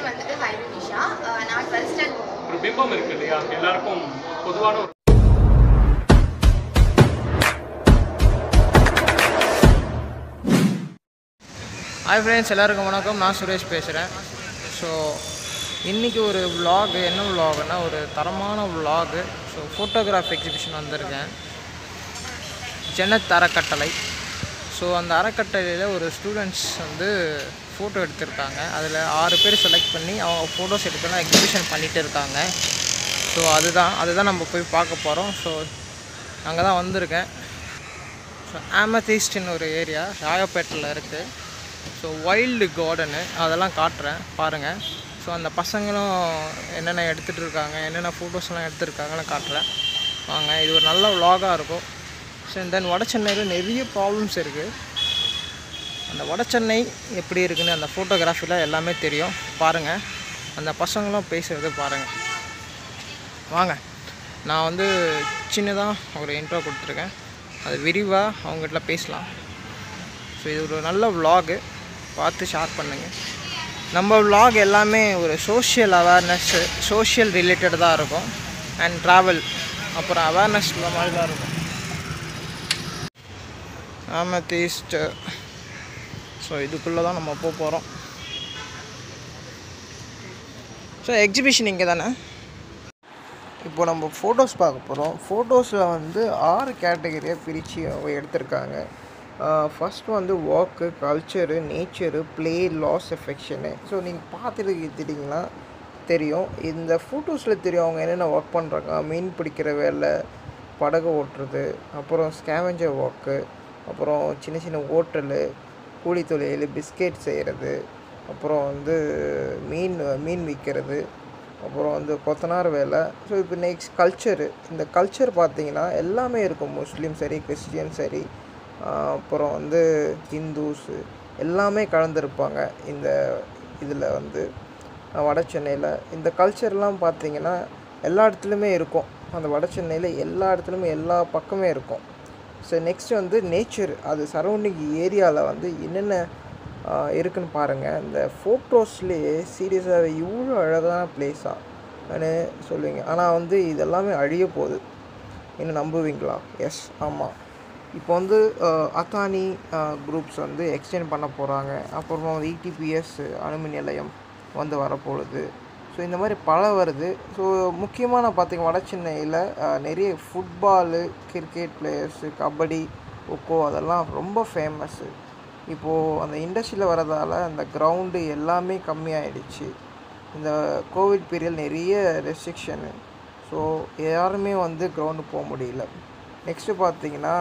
பேர் வந்துட்டு ஹைரு நிஷா அஹ் நான் டுவெல்த் ஸ்டாண்டர்ட் ஒரு பிம்பம் இருக்கு இல்லையா எல்லாருக்கும் பொதுவான ஒரு ஹாய் ஃப்ரெண்ட்ஸ் எல்லாருக்கும் வணக்கம் நான் சுரேஷ் பேசுகிறேன் ஸோ இன்றைக்கி ஒரு vlog என்ன vlogனா ஒரு தரமான vlog ஸோ ஃபோட்டோகிராஃப் எக்ஸிபிஷன் வந்திருக்கேன் ஜெனத் அறக்கட்டளை ஸோ அந்த அறக்கட்டளையில் ஒரு ஸ்டூடெண்ட்ஸ் வந்து ஃபோட்டோ எடுத்திருக்காங்க அதில் ஆறு பேர் செலக்ட் பண்ணி அவங்க ஃபோட்டோஸ் எடுக்கலாம் எக்ஸிபிஷன் பண்ணிகிட்டு இருக்காங்க ஸோ அதுதான் அதுதான் நம்ம போய் பார்க்க போகிறோம் ஸோ அங்கே தான் வந்திருக்கேன் ஸோ ஆமதீஸ்ட்னு ஒரு ஏரியா ராயப்பேட்டில் இருக்குது ஸோ வைல்டு கார்டனு அதெல்லாம் காட்டுறேன் பாருங்கள் ஸோ அந்த பசங்களும் என்னென்ன எடுத்துகிட்டு இருக்காங்க என்னென்ன ஃபோட்டோஸ்லாம் எடுத்திருக்காங்கன்னு காட்டுறேன் வாங்க இது ஒரு நல்ல vlog-ஆ இருக்கும் ஸோ தென் வட சென்னையில் நிறைய ப்ராப்ளம்ஸ் இருக்குது அந்த வட சென்னை எப்படி இருக்குன்னு அந்த ஃபோட்டோகிராஃபியில் எல்லாமே தெரியும் பாருங்கள் அந்த பசங்களும் பேசுகிறது பாருங்கள் வாங்க நான் வந்து சின்னதாக ஒரு இன்ட்ரோ கொடுத்துருக்கேன் அது விரிவாக அவங்ககிட்ட பேசலாம் ஸோ இது ஒரு நல்ல vlog பார்த்து ஷேர் பண்ணுங்கள் நம்ம vlog எல்லாமே ஒரு சோஷியல் அவேர்னஸ்ஸு சோஷியல் ரிலேட்டட் தான் இருக்கும் அண்ட் ட்ராவல் அப்புறம் அவேர்னஸ் மாதிரி தான் இருக்கும் ஆமத்தீஸ்ட் ஸோ இதுக்குள்ளே தான் நம்ம போக போகிறோம் ஸோ எக்ஸிபிஷன் இங்கே தானே இப்போ நம்ம ஃபோட்டோஸ் பார்க்க போகிறோம் ஃபோட்டோஸில் வந்து ஆறு கேட்டகரியாக பிரித்து அவங்க எடுத்திருக்காங்க ஃபஸ்ட் வந்து வாக்கு culture nature play loss affection so நீங்கள் பார்த்துருக்கிட்டீங்கன்னா தெரியும் இந்த ஃபோட்டோஸில் தெரியும் அவங்க என்னென்ன ஒர்க் பண்ணுறாங்க மீன் பிடிக்கிற வேலை படகு ஓட்டுறது அப்புறம் ஸ்கேவெஞ்சர் வாக்கு அப்புறம் சின்ன சின்ன ஹோட்டலு கூலி தொழில் பிஸ்கெட் செய்கிறது அப்புறம் வந்து மீன் மீன் விற்கிறது அப்புறம் வந்து கொத்தனார் வேலை ஸோ இப்போ நெக்ஸ்ட் கல்ச்சரு இந்த கல்ச்சர் பார்த்தீங்கன்னா எல்லாமே இருக்கும் முஸ்லீம் சரி கிறிஸ்டியன் சரி ஆஹ் அப்புறம் வந்து ஹிந்துஸு எல்லாமே கலந்துருப்பாங்க இந்த இதில் வந்து ஆஹ் வட சென்னையில் இந்த கல்ச்சர்லாம் பார்த்தீங்கன்னா எல்லா இடத்துலையுமே இருக்கும் அந்த வட சென்னையில் எல்லா இடத்துலையுமே எல்லா பக்கமே இருக்கும் ஸோ நெக்ஸ்ட் வந்து நேச்சர் அது சரௌண்டிங் ஏரியாவில் வந்து என்னென்ன ஆஹ் இருக்குன்னு பாருங்கள் இந்த ஃபோட்டோஸ்லேயே சீரியஸாக இவ்வளோ அழகான பிளேஸான்னு சொல்லுவீங்க ஆனால் வந்து இதெல்லாமே அழிய போகுது என்ன நம்புவீங்களா எஸ் ஆமாம் இப்போ வந்து ஆஹ் அத்தானி குரூப்ஸ் வந்து எக்ஸ்டெண்ட் பண்ண போகிறாங்க அப்புறமா வந்து இடிபிஎஸ் அணுமின் நிலையம் வந்து வரப்போகுது ஸோ இந்த மாதிரி பல வருது ஸோ முக்கியமாக நான் பார்த்தீங்க வட சென்னையில் ஆஹ் நிறைய football cricket players kabaddi kho kho அதெல்லாம் ரொம்ப ஃபேமஸ்ஸு இப்போது அந்த இண்டஸ்ட்ரியில் வரதால் அந்த கிரவுண்டு எல்லாமே கம்மியாயிடுச்சு இந்த கோவிட் பீரியட் நிறைய ரெஸ்ட்ரிக்ஷனு ஸோ யாருமே வந்து கிரவுண்டு போக முடியல நெக்ஸ்ட்டு பார்த்தீங்கன்னா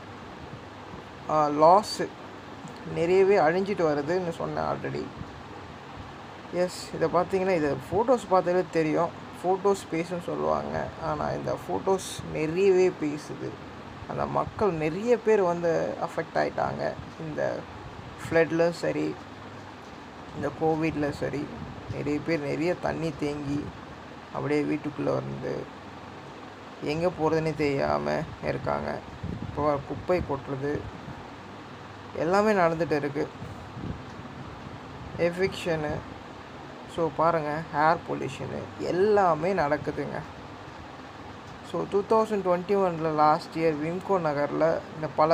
லாஸு நிறையவே அழிஞ்சிட்டு வருதுன்னு சொன்னேன் ஆல்ரெடி எஸ் இதை பார்த்தீங்கன்னா இது ஃபோட்டோஸ் பார்த்தாலே தெரியும் ஃபோட்டோஸ் பேசுன்னு சொல்லுவாங்க ஆனால் இந்த ஃபோட்டோஸ் நிறையவே பேசுது அந்த மக்கள் நிறைய பேர் வந்து அஃபெக்ட் ஆயிட்டாங்க இந்த ஃப்ளட்டில் சரி இந்த கோவிடில் சரி நிறைய பேர் நிறைய தண்ணி தேங்கி அப்படியே வீட்டுக்குள்ளே வந்து எங்கே போகிறதுனே தெரியாமல் இருக்காங்க இப்போ குப்பை கொட்டுறது எல்லாமே நடந்துகிட்டு இருக்குது எஃபிக்ஷனு ஸோ பாருங்கள் ஹேர் பொல்யூஷனு எல்லாமே நடக்குதுங்க ஸோ டூ தௌசண்ட் டுவெண்ட்டி ஒனில் லாஸ்ட் இயர் விம்கோ நகரில் இந்த பல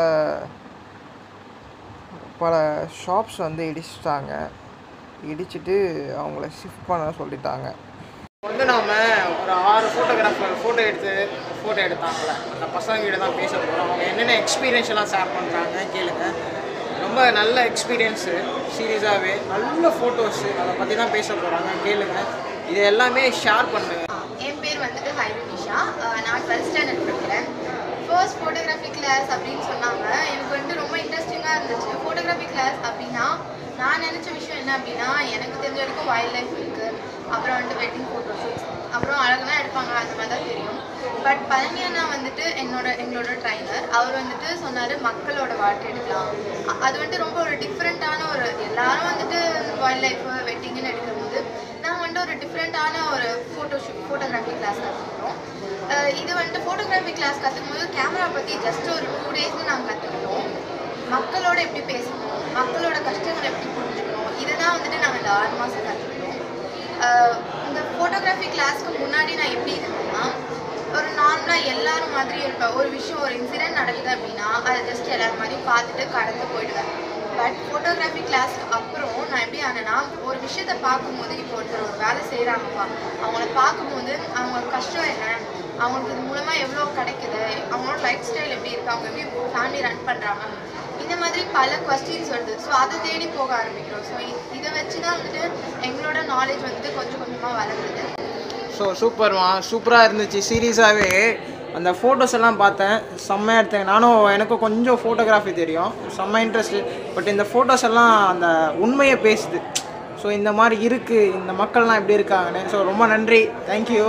பல ஷாப்ஸ் வந்து இடிச்சிட்டாங்க இடிச்சிட்டு அவங்கள ஷிஃப்ட் பண்ண சொல்லிட்டாங்க வந்து நாம் ஒரு ஆறு ஃபோட்டோகிராஃபர் ஃபோட்டோ எடுத்து ஃபோட்டோ எடுத்தாங்களே அந்த பசங்ககிட்ட தான் பேச போகிறோம் அவங்க என்னென்ன எக்ஸ்பீரியன்ஸ் எல்லாம் ஷேர் பண்ணுறாங்க கேளுங்க ரொம்ப நல்ல எக்ஸ்பீரியன்ஸு சீரியஸாகவே நல்ல ஃபோட்டோஸு அதை பற்றி தான் பேச போகிறாங்க கேளுங்க இது எல்லாமே ஷேர் பண்ணுங்க என் பேர் வந்துட்டு ஹைரு நிஷா அஹ் நான் டுவெல்த் ஸ்டாண்டர்ட் படிக்கிறேன் ஃபர்ஸ்ட் ஃபோட்டோகிராஃபி கிளாஸ் அப்படின்னு சொன்னாங்க எனக்கு வந்துட்டு ரொம்ப இன்ட்ரெஸ்டிங்காக இருந்துச்சு ஃபோட்டோகிராஃபி கிளாஸ் அப்படின்னா நான் நினச்ச விஷயம் என்ன அப்படின்னா எனக்கு தெரிஞ்ச வரைக்கும் வைல்ட் லைஃப் இருக்குது அப்புறம் வந்துட்டு வெட்டிங் ஃபோட்டோ ஷூட்ஸ் அப்புறம் அழகுனா எடுப்பாங்க அந்த மாதிரி தான் தெரியும் பட் பழனி அண்ணா வந்துட்டு என்னோட எங்களோட ட்ரைனர் அவர் வந்துட்டு சொன்னார் மக்களோட வாழ்க்கை எடுக்கலாம் அ- அது வந்துட்டு ரொம்ப ஒரு டிஃப்ரெண்ட்டான ஒரு எல்லாரும் வந்துட்டு வைல்ட் லைஃப் வெட்டிங்னு எடுக்கும்போது நாங்கள் வந்துட்டு ஒரு டிஃப்ரெண்ட்டான ஒரு ஃபோட்டோ ஷூட் ஃபோட்டோகிராஃபி கிளாஸ் கற்றுக்கிட்டோம் இது வந்துட்டு ஃபோட்டோகிராஃபி கிளாஸ் கற்றுக்கும் போது கேமரா பற்றி ஜஸ்ட் ஒரு டூ டேஸ்னு நாங்கள் கற்றுக்கிட்டோம் மக்களோட எப்படி பேசணும் மக்களோட கஷ்டங்களை எப்படி புரிஞ்சுக்கணும் இதை தான் வந்துட்டு நாங்கள் இந்த ஆறு மாதம் கற்றுக்கிட்டோம் ஆஹ் இந்த ஃபோட்டோகிராஃபி கிளாஸ்க்கு முன்னாடி நான் எப்படி இருந்தேன்னா ஒரு நார்மலாக எல்லாரும் மாதிரி இருப்பேன் ஒரு விஷயம் ஒரு இன்சிடென்ட் நடக்குது அப்படின்னா அதை ஜஸ்ட் எல்லாரும் மாதிரி பார்த்துட்டு கடந்து போயிடுவேன் பட் ஃபோட்டோகிராஃபி கிளாஸ்க்கு அப்புறம் நான் எப்படி ஆனேன்னா ஒரு விஷயத்த பார்க்கும்போது இப்போ ஒருத்தர் ஒரு வேலை செய்கிறாங்கப்பா அவங்கள பார்க்கும்போது அவங்க கஷ்டம் என்ன அவங்களுக்கு இது மூலமாக எவ்வளோ கிடைக்குது அவங்களோட லைஃப் ஸ்டைல் எப்படி இருக்குது அவங்க எப்படி ஃபேமிலி ரன் பண்ணுறாங்க இந்த மாதிரி பல கொஸ்டின்ஸ் வருது ஸோ அதை தேடி போக ஆரம்பிக்கிறோம் ஸோ இதை வச்சு தான் வந்துட்டு எங்களோட நாலேஜ் வந்துட்டு கொஞ்சம் கொஞ்சமாக வளருது ஸோ சூப்பர்மா சூப்பராக இருந்துச்சு சீரியஸாகவே அந்த ஃபோட்டோஸ் எல்லாம் பார்த்தேன் செம்மையாக எடுத்தேன் நானும் எனக்கும் கொஞ்சம் ஃபோட்டோகிராஃபி தெரியும் செம்ம இன்ட்ரெஸ்ட்டு பட் இந்த ஃபோட்டோஸ் எல்லாம் அந்த உண்மையை பேசுது ஸோ இந்த மாதிரி இருக்குது இந்த மக்கள்லாம் எப்படி இருக்காங்கன்னு ஸோ ரொம்ப நன்றி தேங்க்யூ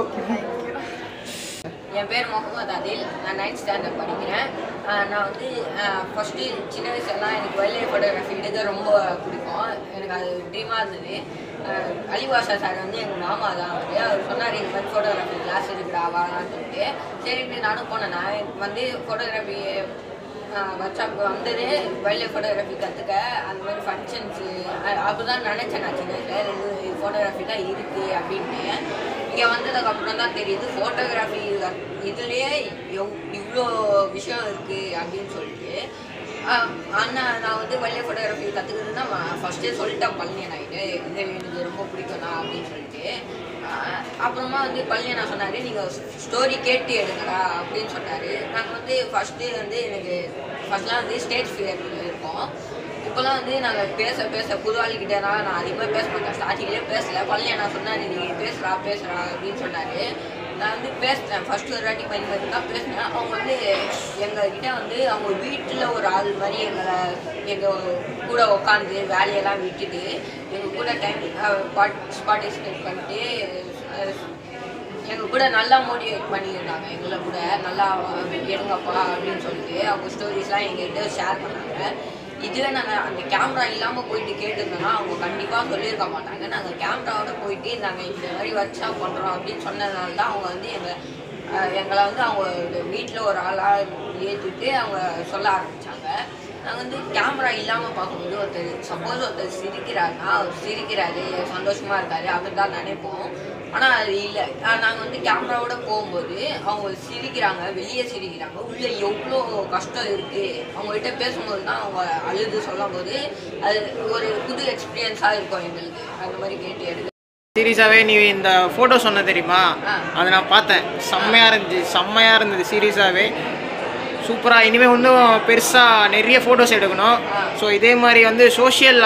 என் பேர் முகமது அதில் நான் நைன்த் ஸ்டாண்டர்ட் படிக்கிறேன் ஆஹ் நான் வந்து ஃபஸ்ட்டு சின்ன வயசுலலாம் எனக்கு வைல்ட் லைஃப் ஃபோட்டோகிராஃபி எடுக்க ரொம்ப பிடிக்கும் எனக்கு அது ட்ரீமாக இருந்தது ஆஹ் அலிவாஷா சார் வந்து எங்கள் மாமா தான் அவர் அவர் சொன்னார் இந்த மாதிரி ஃபோட்டோகிராஃபி கிளாஸ் இருக்குடா வாங்கலாம்னு சொல்லிட்டு சரின்ட்டு நானும் போனேன் நான் எனக்கு வந்து ஃபோட்டோகிராஃபி ஒர்க்ஷாப் வந்தது வைல்ட் லைஃப் ஃபோட்டோகிராஃபி கற்றுக்க அந்த மாதிரி ஃபங்க்ஷன்ஸு அப்படி தான் நினச்சேன் நான் சின்ன வயசுல ரெண்டு ஃபோட்டோகிராஃபி தான் இருக்குது அப்படின்ட்டு இங்கே வந்ததுக்கப்புறம் தான் தெரியுது ஃபோட்டோகிராஃபி இதுலேயே எவ் இவ்வளோ விஷயம் இருக்குது அப்படின்னு சொல்லிட்டு ஆஹ் அண்ணா நான் வந்து வைல்ட் லைஃப் ஃபோட்டோகிராஃபி கற்றுக்கிறதுனா ஃபஸ்ட்டே சொல்லிட்டேன் பழனியன் ஆகிட்டு இது எனக்கு ரொம்ப பிடிக்கும்ண்ணா அப்படின்னு சொல்லிட்டு ஆஹ் அப்புறமா வந்து பழனியண்ணா சொன்னார் நீங்கள் ஸ்டோரி கேட்டு எடுங்கடா அப்படின்னு சொன்னார் நாங்கள் வந்து ஃபஸ்ட்டு வந்து எனக்கு ஃபஸ்ட்லாம் வந்து ஸ்டேஜ் ஃபியர் இருக்கோம் இப்போலாம் வந்து நாங்கள் பேச பேச புது ஆளுகிட்டனா நான் அதிகமாக பேச மாட்டேன் ஸ்டார்டிங்லேயே பேசல பழனி நான் சொன்னார் நீ பேசுகிறா பேசுகிறா அப்படின்னு சொன்னார் நான் வந்து பேசினேன் ஃபஸ்ட்டு ஒரு வாட்டி பண்ணி பண்ணி தான் பேசினேன் அவங்க வந்து எங்ககிட்ட வந்து அவங்க வீட்டில் ஒரு ஆள் மாதிரி எங்களை எங்கள் கூட உட்காந்து வேலையெல்லாம் விட்டுட்டு எங்கள் கூட டைம் பார்ட்டிசிபேட் பண்ணிட்டு அஹ், எங்கள் கூட நல்லா மோட்டிவேட் பண்ணியிருந்தாங்க எங்களை கூட நல்லா எடுங்கப்பா அப்படின்னு சொல்லிட்டு அவங்க ஸ்டோரிஸ்லாம் எங்ககிட்ட ஷேர் பண்ணாங்க இதுவே நாங்கள் அந்த கேமரா இல்லாமல் போயிட்டு கேட்டிருந்தோம்னா அவங்க கண்டிப்பாக சொல்லியிருக்க மாட்டாங்க நாங்கள் கேமராவோட போயிட்டு நாங்கள் இந்த மாதிரி ஒர்க் ஷாப் பண்ணுறோம் அப்படின்னு சொன்னதுனால தான் அவங்க வந்து எங்கள் அஹ், எங்களை வந்து அவங்க வீட்டில் ஒரு ஆளாக ஏற்றிட்டு அவங்க சொல்ல ஆரம்பித்தாங்க நாங்கள் வந்து கேமரா இல்லாமல் பார்க்கும்போது ஒருத்தர் சப்போஸ் ஒருத்தர் சிரிக்கிறாருன்னா அவர் சிரிக்கிறாரு சந்தோஷமாக இருக்காரு அவர் தான் நினைப்போம் ஆனால் அது இல்லை நாங்கள் வந்து கேமராவோட போகும்போது அவங்க சிரிக்கிறாங்க வெளியே சிரிக்கிறாங்க உள்ளே எவ்வளோ கஷ்டம் இருக்குது அவங்ககிட்ட பேசும்போது தான் அவங்க அழுது சொல்லும்போது அது ஒரு புது எக்ஸ்பீரியன்ஸாக இருக்கும் எங்களுக்கு அந்த மாதிரி கேட்டு எடுக்க சீரியஸாகவே நீ இந்த ஃபோட்டோ சொன்ன தெரியுமா ஆ. அதை நான் பார்த்தேன் செம்மையாக இருந்துச்சு செம்மையாக இருந்தது சீரியஸாகவே சூப்பராக இனிமேல் இன்னும் பெருசாக நிறைய ஃபோட்டோஸ் எடுக்கணும் ஸோ இதே மாதிரி வந்து சோஷியல்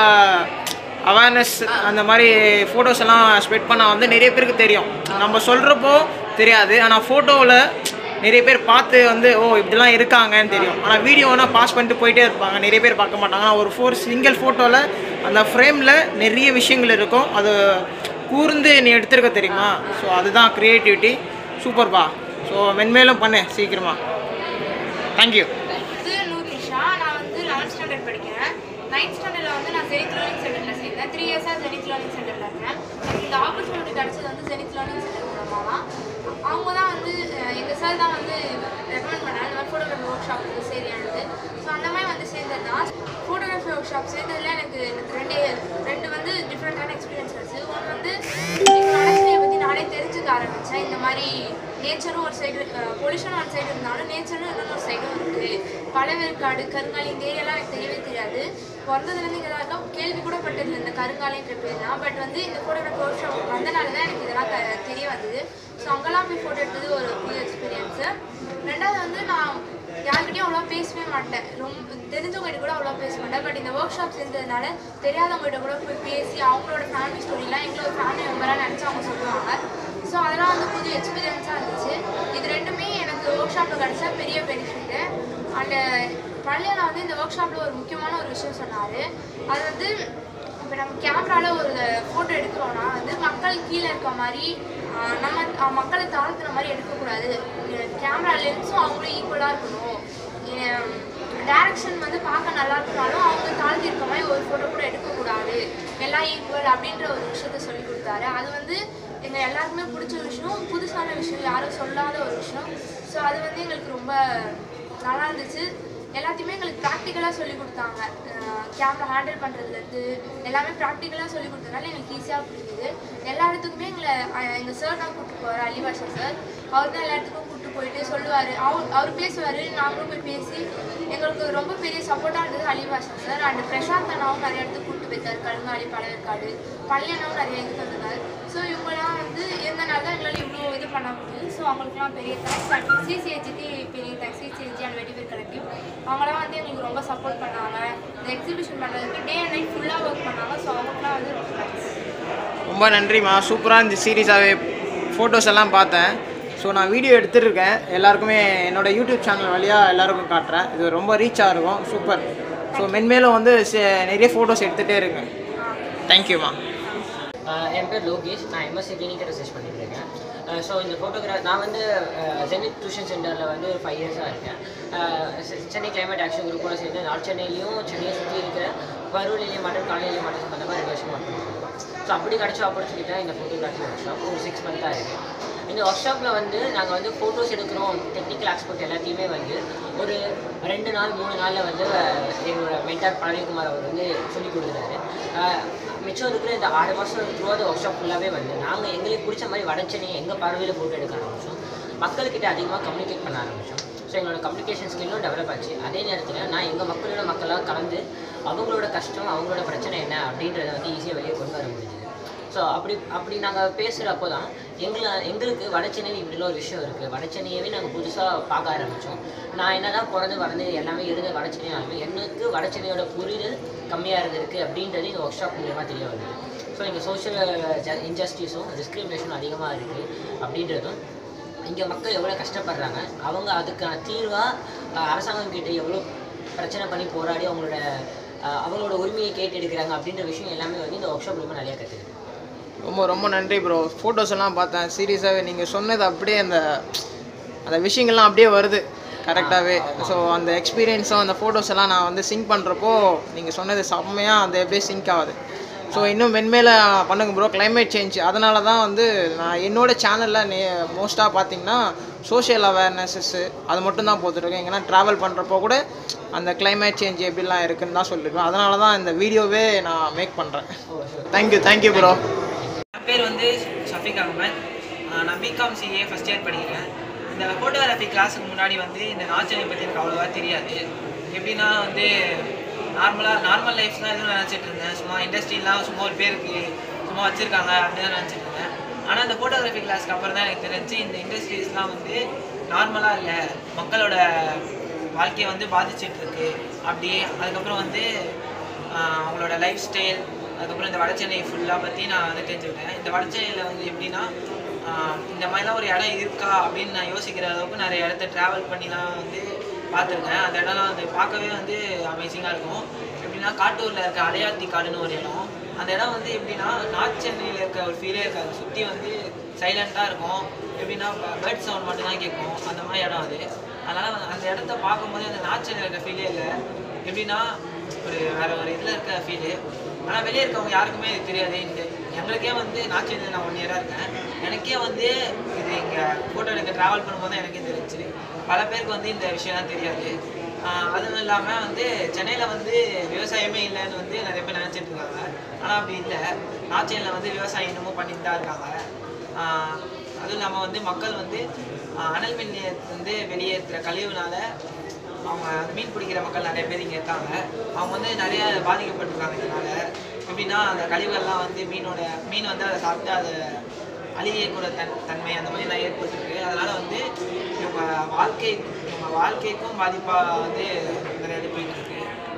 அவேர்னஸ் அந்த மாதிரி ஃபோட்டோஸ் எல்லாம் ஸ்ப்ரெட் பண்ணால் வந்து நிறைய பேருக்கு தெரியும் நம்ம சொல்கிறப்போ தெரியாது ஆனால் ஃபோட்டோவில் நிறைய பேர் பார்த்து வந்து ஓ இப்படிலாம் இருக்காங்கன்னு தெரியும் ஆனால் வீடியோனா பாஸ் பண்ணிட்டு போயிட்டே இருப்பாங்க நிறைய பேர் பார்க்க மாட்டாங்க ஆனால் ஒரு ஃபோர் சிங்கிள் ஃபோட்டோவில் அந்த ஃப்ரேமில் நிறைய விஷயங்கள் இருக்கும் அது கூர்ந்து நீ எடுத்திருக்க தெரியுமா ஸோ அதுதான் க்ரியேட்டிவிட்டி சூப்பர்ப்பா ஸோ மென்மேலும் பண்ணு சீக்கிரமா தேங்க்யூ வந்து நூர் நிஷா நான் வந்து லெவன்த் ஸ்டாண்டர்ட் படிக்கிறேன் நைன்த் ஸ்டாண்டர்டில் வந்து நான் ஜெனித் லேர்னிங் சென்டரில் சேர்ந்தேன் த்ரீ இயர்ஸாக ஜெனித் லேர்னிங் சென்டரில் இருக்கேன் எனக்கு இந்த ஆப்பர்ச்சுனிட்டி கிடச்சது வந்து ஜெனித் லேர்னிங் சென்டர் மூலமாக தான் அவங்க தான் வந்து எங்கள் சார் தான் வந்து ரெக்கமெண்ட் பண்ணாங்க இந்த மாதிரி ஃபோட்டோகிராஃபி ஒர்க் ஷாப் வந்து சரியானது ஸோ அந்த மாதிரி வந்து சேர்ந்தது தான் ஃபோட்டோகிராஃபி ஒர்க் ஷாப் சேர்ந்ததில் எனக்கு எனக்கு ரெண்டு ரெண்டு வந்து டிஃப்ரெண்ட்டான எக்ஸ்பீரியன்ஸ் கிடச்சி ஒன்று வந்து எங்கள் நடத்தையை பற்றி நானே தெரிஞ்சுக்க ஆரம்பித்தேன் இந்த மாதிரி நேச்சரும் ஒரு சைடு பொல்யூஷன் ஒரு சைடு இருந்தாலும் நேச்சரும் இன்னொரு சைடும் இருக்குது பழவேற்காடு கருங்காலி இந்த ஏரியாலாம் எனக்கு தெரியவே தெரியாது பிறந்ததுலேருந்து இங்கே தான் இருக்கோம் கேள்வி கூட பட்டதில்லை இந்த கருங்காலின்ற பேர் தான் பட் வந்து இந்த ஃபோட்டோகிராஃபி ஒர்க் ஷாப் வந்தனால தான் எனக்கு இதெல்லாம் க- தெரிய வந்தது ஸோ அங்கெல்லாம் போய் ஃபோட்டோ எடுத்தது ஒரு புது எக்ஸ்பீரியன்ஸு ரெண்டாவது வந்து நான் யார்கிட்டயும் அவ்வளோ பேசவே மாட்டேன் ரொம்ப தெரிஞ்சவங்ககிட்ட கூட அவ்வளோ பேச மாட்டேன் பட் இந்த ஒர்க் ஷாப் சேர்ந்ததுனால தெரியாதவங்ககிட்ட கூட போய் பேசி அவங்களோட ஃபேமிலி ஸ்டோரிலாம் எங்களை ஒரு ஃபேமிலி மெம்பராக நினச்சி அவங்க சொல்லுவாங்க ஸோ அதெல்லாம் வந்து புது எக்ஸ்பீரியன்ஸாக இருந்துச்சு இது ரெண்டுமே எனக்கு ஒர்க் ஷாப்பில் கிடச்ச பெரிய பெனிஃபிட்டு அண்ட் பள்ளியில் வந்து இந்த ஒர்க் ஷாப்பில் ஒரு முக்கியமான ஒரு விஷயம் சொன்னார் அது வந்து இப்போ நம்ம கேமராவில் ஒரு ஃபோட்டோ எடுக்கிறோன்னா வந்து மக்கள் கீழே இருக்க மாதிரி ஆஹ் நம்ம ஆஹ் மக்களை தாழ்த்துற மாதிரி எடுக்கக்கூடாது கேமரா லென்ஸும் அவங்களும் ஈக்குவலாக இருக்கணும் டேரக்ஷன் வந்து பார்க்க நல்லா இருக்கனாலும் அவங்க தாழ்த்தி இருக்க மாதிரி ஒரு ஃபோட்டோ கூட எடுக்கக்கூடாது எல்லாம் ஈக்குவல் அப்படின்ற ஒரு விஷயத்த சொல்லி கொடுத்தாரு அது வந்து எங்கள் எல்லாருக்குமே பிடிச்ச விஷயம் புதுசான விஷயம் யாரும் சொல்லாத ஒரு விஷயம் ஸோ அது வந்து எங்களுக்கு ரொம்ப நல்லா இருந்துச்சு எல்லாத்தையுமே எங்களுக்கு ப்ராக்டிக்கலாக சொல்லி கொடுத்தாங்க கேமரா ஹேண்டில் பண்ணுறதுலேருந்து எல்லாமே ப்ராக்டிக்கலாக சொல்லி கொடுத்தனால எங்களுக்கு ஈஸியாக புரிஞ்சுது எல்லா இடத்துக்குமே எங்கள் சார் தான் கூப்பிட்டு போவார் அலிபாஷா சார் அவர் தான் எல்லா இடத்துக்கும் கூப்பிட்டு போயிட்டு சொல்லுவார் அவர் அவர் பேசுவார் நாங்களும் போய் பேசி எங்களுக்கு ரொம்ப பெரிய சப்போர்ட்டாக இருந்தது அலிபாஷா சார் அண்ட் பிரசாந்த் அண்ணாவும் நிறைய இடத்துக்கு கூப்பிட்டு போயிருக்காரு கருங்காலி பழவேற்காடு பள்ளியண்ணாவும் நிறைய இது தந்தார் ஸோ இவங்கெல்லாம் வந்து இருந்தனால தான் எங்களால் இவ்வளோ இது பண்ண முடியும் ஸோ அவங்களுக்குலாம் பெரிய தேங்க்ஸ் அண்ட் சிசிஹெச்க்கு பெரிய thanks CCH and Vetiver collective அவங்களாம் வந்து எங்களுக்கு ரொம்ப சப்போர்ட் பண்ணாங்க இந்த எக்ஸிபிஷன் பண்ணுறதுக்கு டே அண்ட் நைட் ஃபுல்லாக ஒர்க் பண்ணாங்க ஸோ அவங்களுக்குலாம் வந்து ரொம்ப தேங்க்ஸ் ரொம்ப நன்றிம்மா சூப்பராக இந்த சீரீஸாகவே ஃபோட்டோஸ் எல்லாம் பார்த்தேன் ஸோ நான் வீடியோ எடுத்துருக்கேன் எல்லாருக்குமே என்னோடய யூடியூப் சேனல் வழியாக எல்லாருக்கும் காட்டுறேன் இது ரொம்ப ரீச்சாக இருக்கும் சூப்பர் ஸோ மென்மேலும் வந்து சே- நிறைய ஃபோட்டோஸ் எடுத்துகிட்டே இருங்க தேங்க்யூம்மா ஆஹ் என் பேர் லோகேஷ் நான் எம்எஸ்சி கிளினிக்கல் ரிசர்ச் பண்ணிட்டு இருக்கேன் ஸோ இந்த ஃபோட்டோகிராஃப் நான் வந்து ஜெனித் டியூஷன் சென்டரில் வந்து ஒரு ஃபைவ் இயர்ஸாக இருக்கேன் ஆஹ் செ- சென்னை கிளைமேட் ஆக்ஷன் குரூப்போட சேர்ந்து நார்த் சென்னையிலையும் சென்னையை சுற்றி இருக்கிற பருவநிலையும் மற்றும் காலநிலை மாற்றம் சம்மந்தமாக ரெண்டு வருஷம் ஒர்க் பண்ணிருக்கோம் ஸோ அப்படி கிடைச்ச ஆப்பர்ச்சுனிட்டி தான் இந்த ஃபோட்டோகிராஃபி ஒர்க் ஷாப் ஒரு சிக்ஸ் மந்த்தாக இருக்குது இந்த ஒர்க் ஷாப்பில் வந்து நாங்கள் வந்து ஃபோட்டோஸ் எடுக்கிறோம் டெக்னிக்கல் ஆஸ்பெக்ட் எல்லாத்தையுமே வந்து ஒரு ரெண்டு நாள் மூணு நாளில் வந்து அஹ், எங்களோட மென்டார் பழனிக்குமார் அவர் வந்து சொல்லி கொடுக்குறாரு அஹ், மிச்சம் இருக்கிற இந்த ஆறு மாதம் த்ரூ அந்த ஒர்க் ஷாப் ஃபுல்லாகவே வந்து நாங்கள் எங்களுக்கு பிடிச்ச மாதிரி வடச்சென்னையை எங்கள் பார்வையில் ஃபோட்டோ எடுக்க ஆரம்பித்தோம் மக்கள்கிட்ட அதிகமாக கம்யூனிகேட் பண்ண ஆரம்பித்தோம் ஸோ எங்களோட கம்யூனிகேஷன் ஸ்கில்லும் டெவலப் ஆச்சு அதே நேரத்தில் நான் எங்கள் மக்களோட மக்களாக கலந்து அவங்களோட கஷ்டம் அவங்களோட பிரச்சனை என்ன அப்படின்றத வந்து ஈஸியாக வெளியே கொண்டு வர முடிஞ்சுது ஸோ அப்படி அப்படி நாங்கள் பேசுகிறப்போ தான் எங்களை எங்களுக்கு வடச்சென்னையில் இப்படிலாம் ஒரு விஷயம் இருக்குது வடச்சென்னையவே நாங்கள் புதுசாக பார்க்க ஆரம்பித்தோம் நான் என்ன தான் பிறந்து வளர்ந்து எல்லாமே இருந்த வடச்சென்னையாலுமே எனக்கு வடச்சென்னையோட புரிதல் கம்மியாக இருந்திருக்கு அப்படின்றது இந்த ஒர்க் ஷாப் மூலியமாக தெரிய வருது ஸோ இங்கே சோஷியல் இன்ஜஸ்டிஸும் டிஸ்கிரிமினேஷனும் அதிகமாக இருக்குது அப்படின்றதும் இங்கே மக்கள் எவ்வளோ கஷ்டப்படுறாங்க அவங்க அதுக்கான தீர்வாக அரசாங்கம் கிட்ட எவ்வளோ பிரச்சனை பண்ணி போராடி அவங்களோட அஹ், அவங்களோட உரிமையை கேட்டு எடுக்கிறாங்க அப்படின்ற விஷயம் எல்லாமே வந்து இந்த ஒர்க் ஷாப் மூலமாக நிறையா கற்றுக்குது ரொம்ப ரொம்ப நன்றி ப்ரோ ஃபோட்டோஸ் எல்லாம் பார்த்தேன் சீரியஸாகவே நீங்கள் சொன்னது அப்படியே அந்த அந்த விஷயங்கள்லாம் அப்படியே வருது கரெக்டாகவே ஸோ அந்த எக்ஸ்பீரியன்ஸும் அந்த ஃபோட்டோஸ் எல்லாம் நான் வந்து சிங்க் பண்ணுறப்போ நீங்கள் சொன்னது செம்மையாக அந்த அப்படியே சிங்க் ஆகுது ஸோ இன்னும் மென்மேல பண்ணுங்க ப்ரோ climate சேஞ்ச் அதனால தான் வந்து நான் என்னோட சேனலில் நே மோஸ்ட்டாக பார்த்தீங்கன்னா சோஷியல் அவேர்னஸஸ்ஸு அது மட்டும் தான் போட்டுருக்கேன் எங்கன்னா ட்ராவல் பண்ணுறப்போ கூட அந்த climate சேஞ்ச் எப்படிலாம் இருக்குன்னு தான் சொல்லியிருக்கேன் அதனால தான் இந்த வீடியோவே நான் மேக் பண்ணுறேன் தேங்க்யூ தேங்க்யூ ப்ரோ என் பேர் வந்து ஷஃபிக் அகமத் ஆஹ் நான் பிகாம் சிஏ ஃபஸ்ட் இயர் படிக்கிறேன் இந்த ஃபோட்டோகிராஃபி கிளாஸுக்கு முன்னாடி வந்து இந்த நாச்சனை பற்றி எனக்கு அவ்வளோவா தெரியாது எப்படின்னா வந்து நார்மலாக நார்மல் லைஃப்லாம் எதுவும் நினச்சிட்டு இருந்தேன் சும்மா இண்டஸ்ட்ரிலாம் சும்மா ஒரு பேருக்கு சும்மா வச்சுருக்காங்க அப்படின்னு தான் நினச்சிட்டு இருந்தேன் ஆனால் இந்த ஃபோட்டோகிராஃபி கிளாஸ்க்கு அப்புறம் தான் எனக்கு தெரிஞ்சு இந்த இண்டஸ்ட்ரீஸ்லாம் வந்து நார்மலாக இல்லை மக்களோட வாழ்க்கையை வந்து பாதிச்சிட்டு இருக்கு அப்படி அதுக்கப்புறம் வந்து ஆஹ் அவங்களோட லைஃப் ஸ்டைல் அதுக்கப்புறம் இந்த வடச்சென்னை ஃபுல்லாக பற்றி நான் வந்து தெரிஞ்சுக்கிட்டேன் இந்த வடச்சென்னையில் வந்து எப்படின்னா ஆஹ் இந்த மாதிரிலாம் ஒரு இடம் இருக்கா அப்படின்னு நான் யோசிக்கிற அளவுக்கு நிறைய இடத்த ட்ராவல் பண்ணிலாம் வந்து பார்த்துருக்கேன் அந்த இடம்லாம் வந்து பார்க்கவே வந்து அமேசிங்காக இருக்கும் எப்படின்னா காட்டூரில் இருக்க அடையாத்தி காடுன்னு ஒரு இடம் அந்த இடம் வந்து எப்படின்னா நார்த் சென்னையில் இருக்க ஒரு ஃபீலே இருக்காது சுற்றி வந்து சைலண்ட்டாக இருக்கும் எப்படின்னா பேர்ட் சவுண்ட் மட்டும்தான் கேட்கும் அந்த மாதிரி இடம் அது அதனால் அந்த இடத்த பார்க்கும்போது அந்த நார்த் சென்னையில் இருக்க ஃபீலே இல்லை எப்படின்னா ஒரு வேற ஒரு இதில் இருக்க ஃபீலு ஆனால் வெளியே இருக்கவங்க யாருக்குமே இது தெரியாது இந்த எங்களுக்கே வந்து நார்த் சென்னையில் நான் ஒன் இயராக இருக்கேன் எனக்கே வந்து இது இங்கே ஃபோட்டோ எடுக்க ட்ராவல் பண்ணும்போது தான் எனக்கே தெரிஞ்சுது பல பேருக்கு வந்து இந்த விஷயம்லாம் தெரியாது ஆஹ் அதுவும் இல்லாமல் வந்து சென்னையில் வந்து விவசாயமே இல்லைன்னு வந்து நிறைய பேர் நினச்சிட்டு இருக்காங்க ஆனால் அப்படி இல்லை நார்த் சென்னையில் வந்து விவசாயம் இன்னமும் பண்ணிட்டு தான் இருக்காங்க ஆஹ் அதுவும் இல்லாமல் வந்து மக்கள் வந்து ஆஹ் அனல் மின் நிலையத்துல வந்து வெளியேற்றுற கழிவுனால அவங்க அந்த மீன் பிடிக்கிற மக்கள் நிறைய பேர் இங்கே இருக்காங்க அவங்க வந்து நிறைய பாதிக்கப்பட்டிருக்காங்க இதனால எப்படின்னா அந்த கழிவுகள்லாம் வந்து மீனோட மீன் வந்து அதை சாப்பிட்டு அதை அழியக்கூட தன் தன்மை அந்த மாதிரிலாம் ஏற்பட்டிருக்கு அதனால வந்து இவங்க வாழ்க்கை இவங்க வாழ்க்கைக்கும் பாதிப்பாக வந்து நிறைய இது போயிட்டு இருக்கு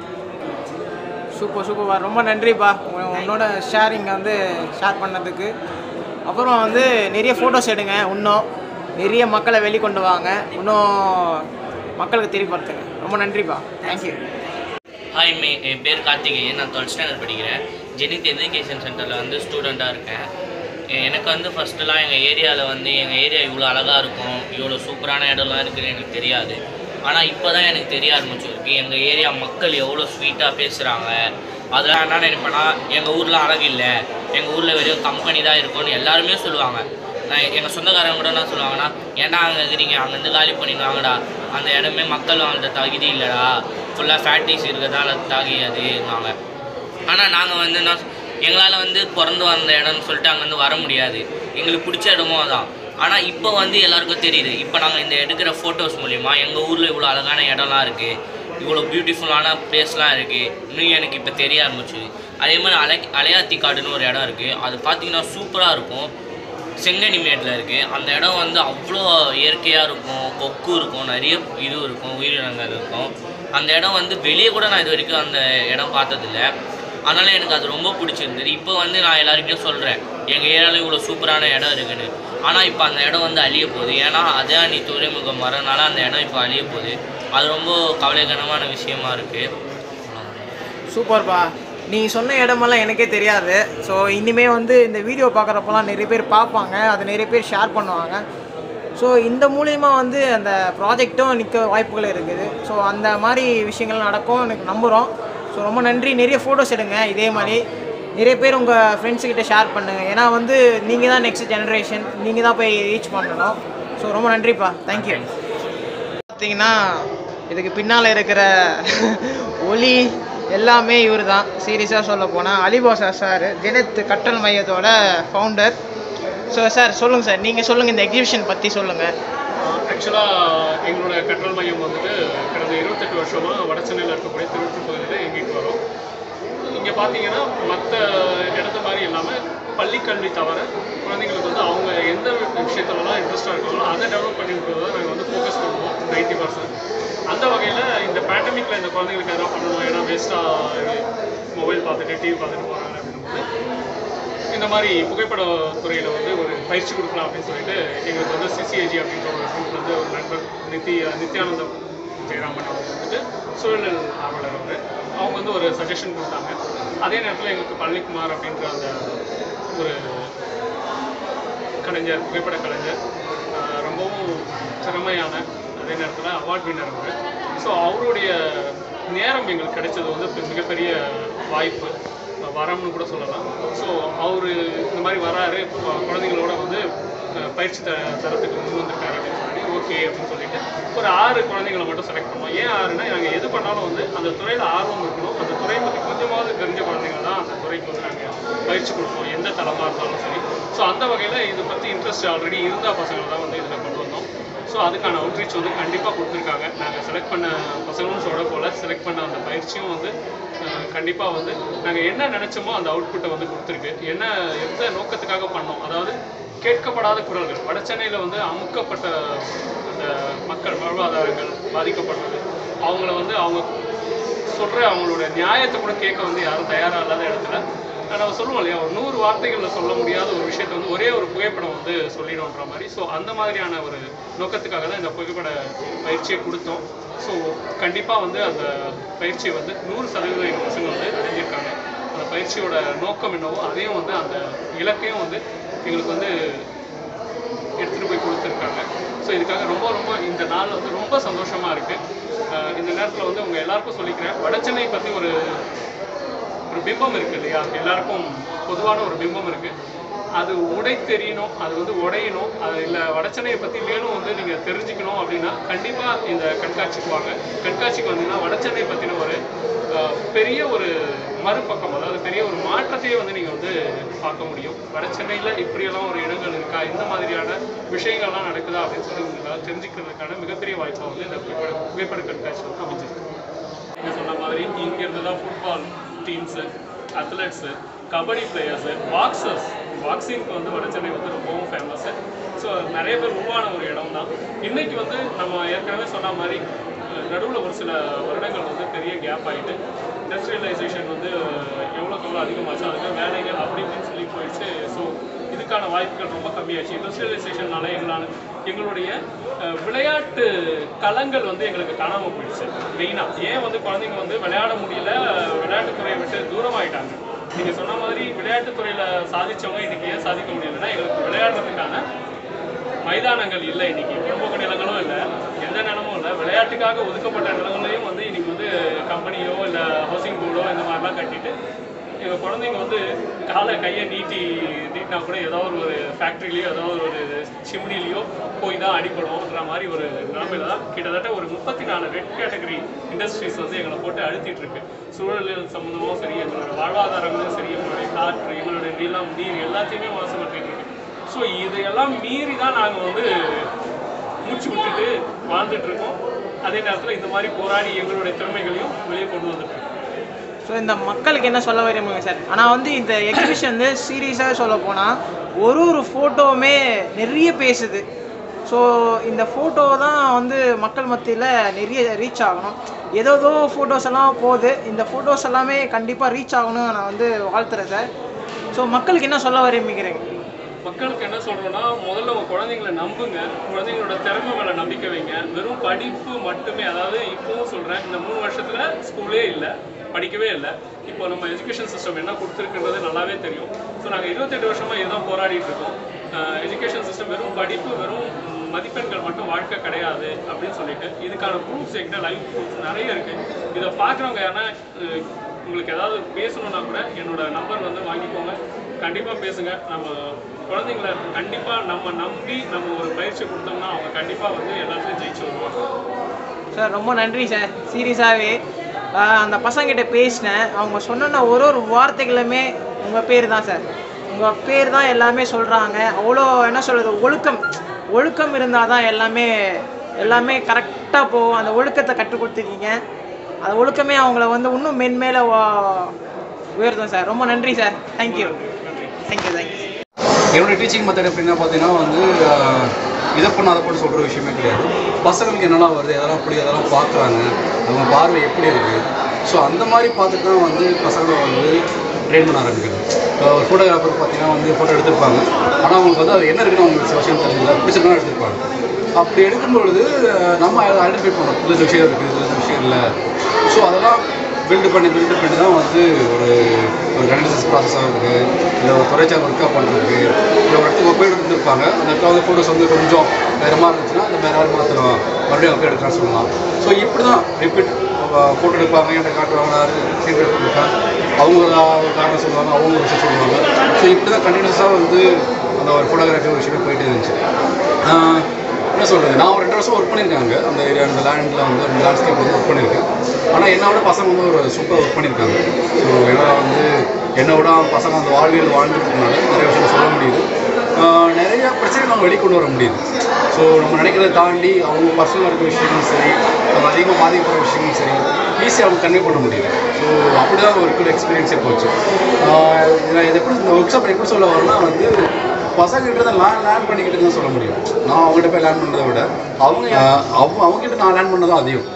சூப்பர் சூப்பர்ப்பா ரொம்ப நன்றிப்பா உங்க- உன்னோட ஷேரிங் வந்து ஷேர் பண்ணதுக்கு அப்புறம் வந்து நிறைய ஃபோட்டோஸ் எடுங்க இன்னும் நிறைய மக்களை வெளிக்கொண்டு வாங்க இன்னும் மக்களுக்கு தெரியப்படுத்துங்க ரொம்ப நன்றிப்பா தேங்க்யூ ஹாய் மே என் பேர் கார்த்திகேயன் நான் டுவெல்த் ஸ்டாண்டர்ட் படிக்கிறேன் ஜெனித் எஜுகேஷன் சென்டரில் வந்து ஸ்டூடெண்ட்டாக இருக்கேன் எ- எனக்கு வந்து ஃபஸ்ட்டுலாம் எங்கள் ஏரியாவில் வந்து எங்கள் ஏரியா இவ்வளோ அழகாக இருக்கும் இவ்வளோ சூப்பரான இடம்லாம் இருக்குன்னு எனக்கு தெரியாது ஆனால் இப்போ தான் எனக்கு தெரிய ஆரம்பிச்சிருக்கு எங்கள் ஏரியா மக்கள் எவ்வளோ ஸ்வீட்டாக பேசுகிறாங்க அதெல்லாம் என்ன நினைப்பேன்னா எங்கள் ஊரில் அழகு இல்லை எங்கள் ஊரில் வெறும் கம்பெனி தான் இருக்கும்னு எல்லாருமே சொல்லுவாங்க நான் எங்கள் சொந்தக்காரங்க கூட என்ன சொல்லுவாங்கன்னா ஏன்டா அங்கே இருக்கிறீங்க அங்கேருந்து காலி பண்ணிட்டு வாங்கடா அந்த இடமே மக்கள் வாழ்ந்த தகுதி இல்லைடா ஃபுல்லாக ஃபேக்ட்ரிஸ் இருக்கிறதால தாகி அதுவாங்க ஆனால் நாங்கள் வந்து என்ன எங்களால் வந்து பிறந்து வந்த இடம்னு சொல்லிட்டு அங்கேருந்து வர முடியாது எங்களுக்கு பிடிச்ச இடமும் அதான் ஆனால் இப்போ வந்து எல்லாருக்கும் தெரியுது இப்போ நாங்கள் இந்த எடுக்கிற ஃபோட்டோஸ் மூலிமா எங்கள் ஊரில் இவ்வளோ அழகான இடம்லாம் இருக்குது இவ்வளோ பியூட்டிஃபுல்லான பிளேஸ்லாம் இருக்குது இன்னும் எனக்கு இப்போ தெரிய ஆரம்பிச்சுது அதே மாதிரி அலை அலையாத்தி காடுன்னு ஒரு இடம் இருக்குது அது பார்த்தீங்கன்னா சூப்பராக இருக்கும் செங்கனிமேட்டில் இருக்குது அந்த இடம் வந்து அவ்வளோ இயற்கையாக இருக்கும் கொக்கு இருக்கும் நிறைய இது இருக்கும் உயிரினங்கள் இருக்கும் அந்த இடம் வந்து வெளியே கூட நான் இது வரைக்கும் அந்த இடம் பார்த்ததில்ல அதனால் எனக்கு அது ரொம்ப பிடிச்சிருந்தது இப்போ வந்து நான் எல்லாருக்கிட்டையும் சொல்கிறேன் எங்கள் ஏரியாவில் இவ்வளோ சூப்பரான இடம் இருக்குன்னு ஆனால் இப்போ அந்த இடம் வந்து அழிய போகுது ஏன்னா அதான் நீ துறைமுகம் வரனால அந்த இடம் இப்போ அழிய போகுது அது ரொம்ப கவலைக்கிடமான விஷயமா இருக்குது சூப்பர்ப்பா நீ சொன்ன இடமெல்லாம் எனக்கே தெரியாது ஸோ இனிமே வந்து இந்த வீடியோ பார்க்குறப்பெல்லாம் நிறைய பேர் பார்ப்பாங்க அதை நிறைய பேர் ஷேர் பண்ணுவாங்க ஸோ இந்த மூலிமா வந்து அந்த ப்ராஜெக்ட்டும் நிற்க வாய்ப்புகள் இருக்குது ஸோ அந்த மாதிரி விஷயங்கள் நடக்கும் எனக்கு நம்புகிறோம் ஸோ ரொம்ப நன்றி நிறைய ஃபோட்டோஸ் எடுங்க இதே மாதிரி நிறைய பேர் உங்கள் ஃப்ரெண்ட்ஸுக்கிட்ட ஷேர் பண்ணுங்கள் ஏன்னா வந்து நீங்கள் தான் நெக்ஸ்ட் ஜெனரேஷன் நீங்கள் தான் போய் ரீச் பண்ணணும் ஸோ ரொம்ப நன்றிப்பா தேங்க்யூ பார்த்தீங்கன்னா இதுக்கு பின்னால் இருக்கிற ஒலி எல்லாமே இவர் தான் சீரியஸாக சொல்ல போனால் அலிபாசா சார் தினத் கற்றல் மையத்தோட ஃபவுண்டர் ஸோ சார் சொல்லுங்கள் சார் நீங்கள் சொல்லுங்கள் இந்த எக்ஸிபிஷன் பற்றி சொல்லுங்கள் ஆக்சுவலாக எங்களோட கற்றல் மையம் வந்துட்டு கடந்த இருபத்தெட்டு வருஷமாக வடசென்னையில் இருக்கக்கூடிய திருவள்ளூர் பகுதியில் இயங்கிட்டு வரோம் இங்கே பார்த்தீங்கன்னா மற்ற இடத்த மாதிரி இல்லாமல் பள்ளி கல்வி தவிர குழந்தைங்களுக்கு வந்து அவங்க எந்த விஷயத்துலலாம் இன்ட்ரெஸ்ட்டாக இருக்காங்களோ அதை டெவலப் பண்ணி விடுறத நாங்கள் வந்து ஃபோக்கஸ் பண்ணுவோம் நைன்ட்டி பர்சன்ட் அந்த வகையில் இந்த பேண்டமிக்கில் இந்த குழந்தைங்களுக்கு எதாவது பண்ணணும் ஏன்னா வேஸ்ட்டாக மொபைல் பார்த்துட்டு டிவி பார்த்துட்டு போகிறாங்க அப்படின்னும்போது இந்த மாதிரி புகைப்பட துறையில் வந்து ஒரு பயிற்சி கொடுக்கலாம் அப்படின்னு சொல்லிட்டு எங்களுக்கு வந்து சிசிஏஜி அப்படின்ற ஒரு குரூப் வந்து ஒரு நண்பர் நித்தி நித்யானந்தம் ஜெயராமன் அவங்க வந்துட்டு சூழல் ஆர்வலர் அவர் அவங்க வந்து ஒரு சஜஷன் கொடுத்தாங்க அதே நேரத்தில் எங்களுக்கு பழனிக்குமார் அப்படின்ற அந்த ஒரு கலைஞர் புகைப்பட கலைஞர் ஆஹ் ரொம்பவும் திறமையான அதே நேரத்தில் அவார்ட் வின்னர் அவர் ஸோ அவருடைய நேரம் எங்களுக்கு கிடைச்சது வந்து பெ- மிகப்பெரிய வாய்ப்பு வரம்னு கூட சொல்லலாம் ஸோ அவர் இந்த மாதிரி வராரு கு- குழந்தைங்களோட வந்து அஹ், பயிற்சி த தரத்துக்கு முன் வந்திருக்காரு அப்படின்னு சொல்லி ஓகே அப்படின்னு சொல்லிட்டு ஒரு ஆறு குழந்தைங்களை மட்டும் செலக்ட் பண்ணோம் ஏன் ஆறுனா நாங்கள் எது பண்ணாலும் வந்து அந்த துறையில் ஆர்வம் இருக்கணும் அந்த துறை பற்றி கொஞ்சமாவது தெரிஞ்ச குழந்தைங்க தான் அந்த துறைக்கு வந்து நாங்கள் பயிற்சி கொடுப்போம் எந்த தளமாக இருந்தாலும் சரி ஸோ அந்த வகையில் இதை பற்றி இன்ட்ரெஸ்ட் ஆல்ரெடி இருந்த பசங்களை தான் வந்து இதில் கொண்டு வந்தோம் ஸோ அதுக்கான அவுட்ரீச் வந்து கண்டிப்பாக கொடுத்துருக்காங்க நாங்கள் செலக்ட் பண்ண பசங்களும் சொல்ல போல் செலக்ட் பண்ண அந்த பயிற்சியும் வந்து கண்டிப்பாக வந்து நாங்கள் என்ன நினச்சோமோ அந்த அவுட்புட்டை வந்து கொடுத்துருக்கு என்ன எந்த நோக்கத்துக்காக பண்ணோம் அதாவது கேட்கப்படாத குரல்கள் வடசென்னையில் வந்து அமுக்கப்பட்ட அந்த மக்கள் வாழ்வாதாரங்கள் பாதிக்கப்படுறது அவங்கள வந்து அவங்க சொல்கிற அவங்களோட நியாயத்தை கூட கேட்க வந்து யாரும் தயாராக இல்லாத இடத்துல நம்ம சொல்லுவோம் இல்லையா ஒரு நூறு வார்த்தைகளில் சொல்ல முடியாத ஒரு விஷயத்தை வந்து ஒரே ஒரு புகைப்படம் வந்து சொல்லிடும்ன்ற மாதிரி ஸோ அந்த மாதிரியான ஒரு நோக்கத்துக்காக தான் இந்த புகைப்பட பயிற்சியை கொடுத்தோம் ஸோ கண்டிப்பாக வந்து அந்த பயிற்சியை வந்து நூறு சதவீதம் எங்கள் பசங்க வந்து அடைஞ்சிருக்காங்க அந்த பயிற்சியோட நோக்கம் என்னவோ அதையும் வந்து அந்த இலக்கையும் வந்து எங்களுக்கு வந்து எடுத்துகிட்டு போய் கொடுத்துருக்காங்க ஸோ இதுக்காக ரொம்ப ரொம்ப இந்த நாள் வந்து ரொம்ப சந்தோஷமாக இருக்குது இந்த நேரத்தில் வந்து உங்கள் எல்லாருக்கும் சொல்லிக்கிறேன் வடசென்னை பற்றி ஒரு ஒரு பிம்பம் இருக்கு இல்லையா எல்லாருக்கும் பொதுவான ஒரு பிம்பம் இருக்கு அது உடை தெரியணும் அது வந்து உடையணும் அது இல்லை வடச்சென்னையை பற்றி மேலும் வந்து நீங்கள் தெரிஞ்சுக்கணும் அப்படின்னா கண்டிப்பாக இந்த கண்காட்சிக்கு வாங்க கண்காட்சிக்கு வந்தீங்கன்னா வடச்சென்னை பற்றின ஒரு அஹ், பெரிய ஒரு மறுபக்கம் அதாவது பெரிய ஒரு மாற்றத்தையே வந்து நீங்கள் வந்து பார்க்க முடியும் வடசென்னையில் இப்படியெல்லாம் ஒரு இடங்கள் இருக்கா இந்த மாதிரியான விஷயங்கள்லாம் நடக்குதா அப்படின்னு சொல்லி உங்களால் தெரிஞ்சுக்கிறதுக்கான மிகப்பெரிய வாய்ப்பாக வந்து இந்த புகைப்பட புகைப்பட கண்காட்சி வந்து அமைஞ்சிருக்கு நீங்க சொன்ன மாதிரி இங்கேருந்து தான் football teams athletes kabaddi players boxers பாக்ஸிங்க்கு வந்து வடசென்னை வந்து ரொம்பவும் ஃபேமஸ்ஸு ஸோ நிறைய பேர் உருவான ஒரு இடம் தான் இன்னைக்கு வந்து நம்ம ஏற்கனவே சொன்ன மாதிரி நடுவில் ஒரு சில வருடங்கள் வந்து பெரிய கேப் ஆகிட்டு இண்டஸ்ட்ரியலைசேஷன் வந்து எவ்வளோக்கு எவ்வளோ அதிகமாச்சு அதுக்கு வேலைகள் அப்படி இப்படின்னு சொல்லி போயிடுச்சு ஸோ இதுக்கான வாய்ப்புகள் ரொம்ப கம்மியாச்சு இண்டஸ்ட்ரியலைசேஷனால எங்களான எங்களுடைய அஹ், விளையாட்டு களங்கள் வந்து எங்களுக்கு காணாமல் போயிடுச்சு மெயினாக ஏன் வந்து குழந்தைங்க வந்து விளையாட முடியல விளையாட்டுத்துறையை விட்டு தூரமாயிட்டாங்க நீங்கள் சொன்ன மாதிரி விளையாட்டுத்துறையில் சாதிச்சவங்க இன்னைக்கு ஏன் சாதிக்க முடியலன்னா எங்களுக்கு விளையாடுறதுக்கான மைதானங்கள் இல்லை இன்னைக்கு புறம்போக்கு நிலங்களும் இல்லை எந்த நிலமும் இல்லை விளையாட்டுக்காக ஒதுக்கப்பட்ட நிலங்களையும் வந்து இன்னைக்கு வந்து கம்பெனியோ இல்லை ஹவுசிங் போர்டோ இந்த மாதிரிலாம் கட்டிட்டு எங்கள் குழந்தைங்க வந்து காலை கையை நீட்டி நீட்டினா கூட ஏதோ ஒரு ஃபேக்ட்ரிலேயோ ஏதோ ஒரு சிம்னிலேயோ போய் தான் அடிப்படும்ன்ற மாதிரி ஒரு நிலைமையில தான் கிட்டத்தட்ட ஒரு முப்பத்தி நாலு ரெட் கேட்டகரி இண்டஸ்ட்ரீஸ் வந்து எங்களை போட்டு அழுத்திட்டு இருக்கு சூழல் சம்மந்தமும் சரி எங்களோட வாழ்வாதாரங்களும் சரி எங்களுடைய காற்று எங்களுடைய நிலம் நீர் எல்லாத்தையுமே மாசுபடுத்திட்டு இருக்கு ஸோ இதையெல்லாம் மீறி தான் நாங்கள் வந்து மூச்சு விட்டுட்டு வாழ்ந்துட்டு இருக்கோம் அதே நேரத்தில் இந்த மாதிரி போராடி எங்களுடைய திறமைகளையும் வெளியே கொண்டு வந்துட்டு இருக்கோம் ஸோ இந்த மக்களுக்கு என்ன சொல்ல வரீங்க சார் ஆனால் வந்து இந்த எக்ஸிபிஷன் வந்து சீரியஸாக சொல்ல போனால் ஒரு ஒரு ஃபோட்டோவுமே நிறைய பேசுது ஸோ இந்த ஃபோட்டோ தான் வந்து மக்கள் மத்தியில் நிறைய ரீச் ஆகணும் ஏதோ ஏதோ ஃபோட்டோஸ் எல்லாம் போகுது இந்த ஃபோட்டோஸ் எல்லாமே கண்டிப்பாக ரீச் ஆகணும் நான் வந்து வாழ்த்துறேன் சார் ஸோ மக்களுக்கு என்ன சொல்ல விரும்புகிறீங்க மக்களுக்கு என்ன சொல்றோம்னா முதல்ல உங்க குழந்தைங்களை நம்புங்க குழந்தைங்களோட திறமை மேல நம்பிக்கை வைங்க வெறும் படிப்பு மட்டுமே அதாவது இப்பவும் சொல்றேன் இந்த மூணு வருஷத்துல ஸ்கூலே இல்லை படிக்கவே இல்லை இப்போ நம்ம எஜுகேஷன் சிஸ்டம் என்ன கொடுத்துருக்குன்றது நல்லாவே தெரியும் ஸோ நாங்கள் இருபத்தெட்டு வருஷமா இதுதான் போராடிட்டு இருக்கோம் எஜுகேஷன் சிஸ்டம் வெறும் படிப்பு வெறும் ம், மதிப்பெண்கள் மட்டும் வாழ்க்கை கிடையாது அப்படின்னு சொல்லிட்டு இதுக்கான ப்ரூஃப்ஸ் எங்கிட்ட லைவ் ப்ரூஃப்ஸ் நிறைய இருக்கு இதை பார்க்குறவங்க யாருன்னா அஹ், உங்களுக்கு ஏதாவது பேசணும்னா கூட என்னோட நம்பர் வந்து வாங்கிக்கோங்க கண்டிப்பாக பேசுங்க நம்ம குழந்தைங்கள கண்டிப்பாக நம்ம நம்பி நம்ம ஒரு பயிற்சி கொடுத்தோம்னா அவங்க கண்டிப்பாக வந்து எல்லாத்துலையும் ஜெயிச்சு வருவாங்க சார் ரொம்ப நன்றி சார் சீரியஸாகவே அந்த பசங்கிட்ட பேசினேன் அவங்க சொன்ன ஒரு ஒரு வார்த்தைகளுமே உங்கள் பேர் தான் சார் உங்கள் பேர் தான் எல்லாமே சொல்கிறாங்க அவ்வளோ என்ன சொல்கிறது ஒழுக்கம் ஒழுக்கம் இருந்தால் தான் எல்லாமே எல்லாமே கரெக்டாக போகும் அந்த ஒழுக்கத்தை கற்றுக் கொடுத்துருக்கீங்க அந்த ஒழுக்கமே அவங்கள வந்து இன்னும் மென்மேல வா- உயர்த்தும் சார் ரொம்ப நன்றி சார் தேங்க்யூ தேங்க்யூ தேங்க்யூ என்னுடைய டீச்சிங் மெத்தட் எப்படின்னா பார்த்தீங்கன்னா வந்து ஆஹ், இதை பண்ண அதை பண்ண சொல்கிற விஷயமே கிடையாது பசங்களுக்கு என்னெல்லாம் வருது எதெல்லாம் அப்படி அதெல்லாம் பார்க்குறாங்க அவங்க பார்வை எப்படி இருக்குது ஸோ அந்த மாதிரி பார்த்துட்டு தான் வந்து பசங்களை வந்து ட்ரெயின் பண்ண ஆரம்பிக்கிறது இப்போ ஒரு ஃபோட்டோகிராஃபர் பார்த்தீங்கன்னா வந்து ஃபோட்டோ எடுத்திருப்பாங்க ஆனால் அவங்களுக்கு வந்து அது என்ன இருக்குன்னு அவங்களுக்கு சில விஷயம் தெரிஞ்சது பிடிச்சிருந்தா எடுத்திருப்பாங்க அப்படி எடுக்கும் பொழுது ஆஹ், நம்ம ஐடென்டிஃபை பண்ணணும் இந்த விஷயம் இருக்குது இந்த விஷயம் இல்லை ஸோ அதெல்லாம் பில்டு பண்ணி பில்டு பண்ணி தான் வந்து ஒரு ஒரு கனடிசிஸ் ப்ராசஸாக இருக்குது இல்லை ஒரு துறைச்சார் ஒர்க்காக பண்ணுறதுக்கு இல்லை ஒரு இடத்துக்கு போய் எடுத்துருப்பாங்க அந்த இடத்துல வந்து ஃபோட்டோஸ் வந்து கொஞ்சம் வேறு மாதிரி இருந்துச்சுன்னா அந்த வேறு மாதிரி மாற்றணும் மறுபடியும் அவங்க எடுக்கலாம் சொல்லலாம் ஸோ இப்படி தான் ரிப்பீட் ஃபோட்டோ எடுப்பாங்க என்கிட்ட காட்டுவாங்க சீன் எடுப்பாங்க அவங்க ஒரு ஒரு காரணம் சொல்லுவாங்க அவங்க ஒரு விஷயம் சொல்லுவாங்க ஸோ இப்படி தான் கண்டினியூஸாக வந்து அந்த ஒரு ஃபோட்டோகிராஃபி ஒரு விஷயம் போயிட்டே இருந்துச்சு ஆஹ் என்ன சொல்கிறது நான் ஒரு ரெண்டு வருஷம் ஒர்க் பண்ணியிருக்காங்க அந்த ஏரியா அந்த லேண்டில் வந்து அந்த லேண்ட்ஸ்கேப் வந்து ஒர்க் பண்ணியிருக்கேன் ஆனால் என்னை விட பசங்க வந்து ஒரு சூப்பர் ஒர்க் பண்ணியிருக்காங்க ஸோ ஏன்னா வந்து என்னை விட பசங்க அந்த வாழ்வியல் வாழ்ந்துருக்கனால நிறைய விஷயம் சொல்ல முடியுது ஆஹ் நிறைய பிரச்சனை நம்ம வெளிக்கொண்டு வர முடியுது ஸோ நம்ம நினைக்கிறத தாண்டி அவங்க பர்சனலாக இருக்கிற விஷயங்களும் சரி அவங்க அதிகமாக பாதிக்கப்படுற விஷயங்களும் சரி ஈஸியாக அவங்க கன்வே பண்ண முடியுது ஸோ அப்படி தான் ஒரு குட் எக்ஸ்பீரியன்ஸே போச்சு ஆஹ் இதை இது எப்படி இந்த ஒர்க் ஷாப் எப்படி சொல்ல வரேன்னா வந்து பசங்ககிட்ட தான் லேர்ன் லேர்ன் பண்ணிக்கிட்டு தான் சொல்ல முடியும் நான் அவங்ககிட்ட போய் லேர்ன் பண்ணதை விட அவங்க அவங்க அவங்ககிட்ட நான் லேர்ன் பண்ணதான் அதிகம்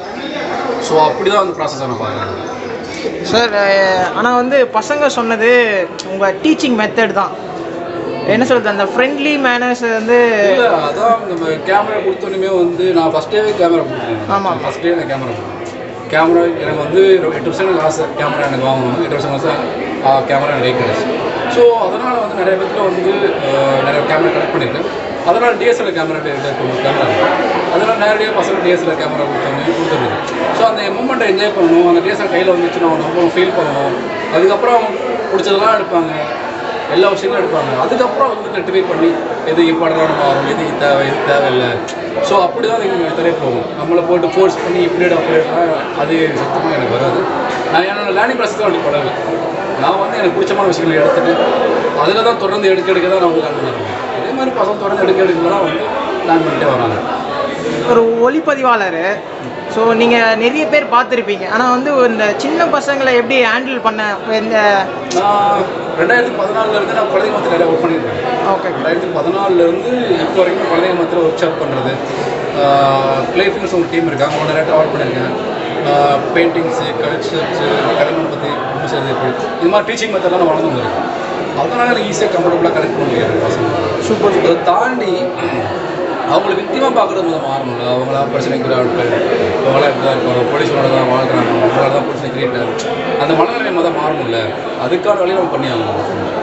ஸோ அப்படி தான் அந்த ப்ராசஸை நான் பார்க்குறேன் சார் ஆனால் வந்து பசங்க சொன்னது உங்கள் டீச்சிங் மெத்தட் தான் என்ன சொல்கிறது அந்த ஃப்ரெண்ட்லி மேனர்ஸ் வந்து இல்லை அதான் நம்ம கேமரா கொடுத்தோன்னே வந்து நான் ஃபஸ்ட்டே கேமரா கொடுத்தேன் ஆமாம். ஃபஸ்ட்டே நான் கேமரா கொடுத்தேன் கேமரா எனக்கு வந்து ஒரு எட்டு வருஷம் எனக்கு ஆசை கேமரா எனக்கு வாங்கணும் எட்டு வருஷம் ஆசை கேமரா எனக்கு கை கிடைச்சு ஸோ அதனால் வந்து நிறைய பேத்துல வந்து ஆஹ், நிறைய கேமரா கலெக்ட் பண்ணியிருக்கேன் அதனால் டிஎஸ்எல்ஆர் கேமரா கேமரா அதனால் நேரடியாக பசங்க டிஎஸ்எல்ஆர் கேமரா கொடுத்தவங்க கொடுத்துருது ஸோ அந்த மூமெண்ட்டை என்ஜாய் பண்ணணும் அந்த டிஎஸ்எல்ஆர் கையில் வந்துச்சுன்னா நம்ம ஃபீல் பண்ணணும் அதுக்கப்புறம் பிடிச்சதெல்லாம் எடுப்பாங்க எல்லா விஷயங்களும் எடுப்பாங்க அதுக்கப்புறம் வந்து ரெட்டிஃபை பண்ணி எது இம்பார்ட்டண்டான மாறும் எது இது தேவை எது தேவையில்லை ஸோ அப்படி தான் எங்கள் மெத்தடே போகும் நம்மளை போட்டு ஃபோர்ஸ் பண்ணி இப்படி அப்படின்னா அது சுத்தமாக எனக்கு வராது நான் என்னோட லேர்னிங் ப்ராசஸ் தான் அப்படி படலை நான் வந்து எனக்கு பிடிச்சமான விஷயங்களை எடுத்துட்டு அதில் தான் தொடர்ந்து எடுக்க எடுக்க தான் நான் வந்து லேர்ன் பண்ணுறேன் அதே மாதிரி பசங்க தொடர்ந்து எடுக்க எடுக்க தான் வந்து லேர்ன் பண்ணிட்டே வராங்க ஒரு ஒளிப்பதிவாளர் ஸோ நீங்கள் நிறைய பேர் பார்த்துருப்பீங்க ஆனால் வந்து இந்த சின்ன பசங்களை எப்படி ஹேண்டில் பண்ண இந்த நான் ரெண்டாயிரத்தி பதினாலுலேருந்து நான் குழந்தைங்க மத்தியில் நிறையா ஒர்க் பண்ணியிருக்கேன் ஓகே ரெண்டாயிரத்தி பதினாலுலேருந்து இப்போ வரைக்கும் குழந்தைங்க மத்தியில் ஒர்க் ஷாப் பண்ணுறது பிளேஃபிங்ஸ் ஒரு டீம் இருக்காங்க அவங்க நிறைய ட்ராவல் பண்ணியிருக்கேன் பெயிண்டிங்ஸு கல்ச்சர்ஸு கலைமணம் பற்றி செய்கிறது எப்படி இது மாதிரி டீச்சிங் மெத்தட்லாம் நான் வளர்ந்து வந்திருக்கேன் அதனால் எனக்கு ஈஸியாக கம்ஃபர்டபுளாக கனெக்ட் பண்ண முடியாது பசங்க சூப்பர் அதை தாண்டி அவங்களை விக்டிமாக பார்க்குறது முதல் மாறணும்ல அவங்களா பிரச்சனைக்குரிய ஆட்கள் அவங்களாம் இப்படி தான் இருப்பாங்க போலீஸோட தான் வாழ்கிறாங்க அவங்களால தான் பிரச்சனை கிரியேட் ஆகுது அந்த மனநிலை முதல் மாறணும்ல அதுக்கான வழியை நம்ம பண்ணி ஆகணும்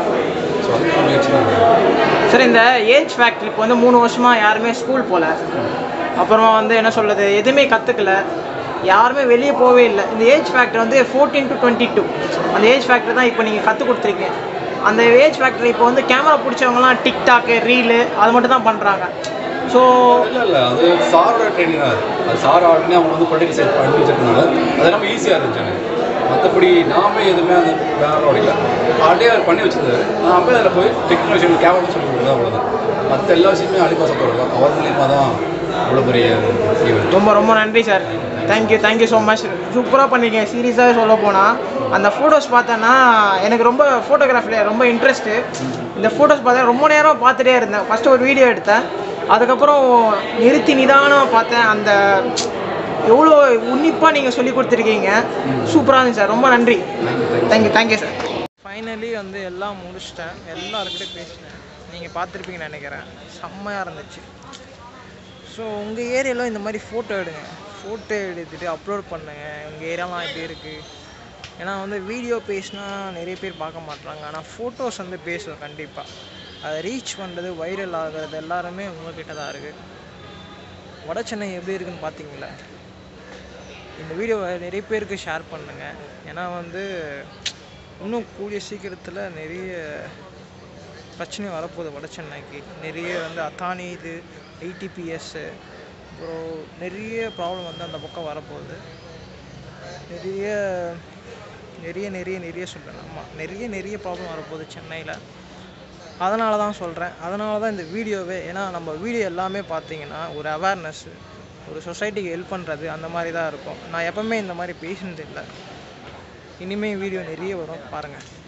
ஸோ அதுக்கான முயற்சி தான் சார் இந்த ஏஜ் ஃபேக்ட்ரி இப்போ வந்து மூணு வருஷமாக யாருமே ஸ்கூல் போகல அப்புறமா வந்து என்ன சொல்கிறது எதுவுமே கற்றுக்கல யாருமே வெளியே போகவே இல்லை இந்த ஏஜ் ஃபேக்டர் வந்து ஃபோர்டீன் டு டுவெண்ட்டி டூ அந்த ஏஜ் ஃபேக்டர் தான் இப்போ நீங்கள் கற்றுக் கொடுத்துருக்கீங்க அந்த ஏஜ் ஃபேக்டர் இப்போ வந்து கேமரா பிடிச்சவங்கலாம் டிக்டாக்கு ரீலு அது மட்டும் தான் பண்ணுறாங்க ஸோ இல்லை இல்லை அது சாரோட ட்ரைனிங் தான் அது அது சார் ஆல்ரெடி அவங்க வந்து பொலிட்டிக்கல் சைட் பண்ணி வச்சிருக்கனால அது ரொம்ப ஈஸியாக இருந்துச்சு எனக்கு மற்றபடி நாம எதுவுமே அந்த பேனர் உடைக்கல ஆல்ரெடி அவர் பண்ணி வச்சிருந்தாரு நான் அப்படியே அதில் போய் டெக்னாலஜி கேமரா சொல்லி கொடுத்தது அவ்வளோதான் மற்ற எல்லா விஷயமே அலிபா சப்போர்ட் தான் அவர் மூலியமாக தான் இவ்வளோ பெரிய ஈவெண்ட் ரொம்ப ரொம்ப நன்றி sir thank you thank you so much சூப்பராக பண்ணிருக்கீங்க சீரியஸாகவே சொல்ல போனால் அந்த ஃபோட்டோஸ் பார்த்தேன்னா எனக்கு ரொம்ப ஃபோட்டோகிராஃபியில் ரொம்ப இன்ட்ரெஸ்ட்டு இந்த ஃபோட்டோஸ் பார்த்தா ரொம்ப நேரம் பார்த்துட்டே இருந்தேன் ஃபஸ்ட்டு ஒரு வீடியோ எடுத்தேன் அதுக்கப்புறம் நிறுத்தி நிதானமாக பார்த்தேன் அந்த எவ்வளோ உன்னிப்பாக நீங்கள் சொல்லி கொடுத்துருக்கீங்க சூப்பராக இருந்துச்சு சார் ரொம்ப நன்றி தேங்க்யூ தேங்க்யூ சார் ஃபைனலி வந்து எல்லாம் முடிச்சிட்டேன் எல்லாருக்கிட்டே பேசிட்டேன் நீங்கள் பார்த்துருப்பீங்கன்னு நினைக்கிறேன் செம்மையாக இருந்துச்சு ஸோ உங்கள் ஏரியாவில் இந்த மாதிரி ஃபோட்டோ எடுங்க ஃபோட்டோ எடுத்துகிட்டு அப்லோட் பண்ணுங்கள் உங்கள் ஏரியாலாம் எப்படி இருக்குது ஏன்னா வந்து வீடியோ பேசினா நிறைய பேர் பார்க்க மாட்றாங்க ஆனால் ஃபோட்டோஸ் வந்து பேசும் கண்டிப்பாக அதை ரீச் பண்ணுறது வைரல் ஆகிறது எல்லாருமே உங்ககிட்ட தான் இருக்குது வட சென்னை எப்படி இருக்குன்னு பார்த்தீங்களா இந்த வீடியோவை நிறைய பேருக்கு ஷேர் பண்ணுங்கள் ஏன்னா வந்து இன்னும் கூடிய சீக்கிரத்தில் நிறைய பிரச்சனை வரப்போகுது வட சென்னைக்கு நிறைய வந்து அத்தானி இது ஐடிபிஎஸ்ஸு அப்புறம் நிறைய ப்ராப்ளம் வந்து அந்த பக்கம் வரப்போகுது நிறைய நிறைய நிறைய நிறைய சொல்கிறேன் ஆமாம் நிறைய நிறைய ப்ராப்ளம் வரப்போகுது சென்னையில் அதனால தான் சொல்கிறேன் அதனால தான் இந்த வீடியோவே ஏன்னா நம்ம வீடியோ எல்லாமே பார்த்தீங்கன்னா ஒரு அவேர்னஸ்ஸு ஒரு சொசைட்டிக்கு ஹெல்ப் பண்ணுறது அந்த மாதிரி தான் இருக்கும் நான் எப்போவுமே இந்த மாதிரி பேசினது இல்லை இனிமேல் வீடியோ நிறைய வரும் பாருங்கள்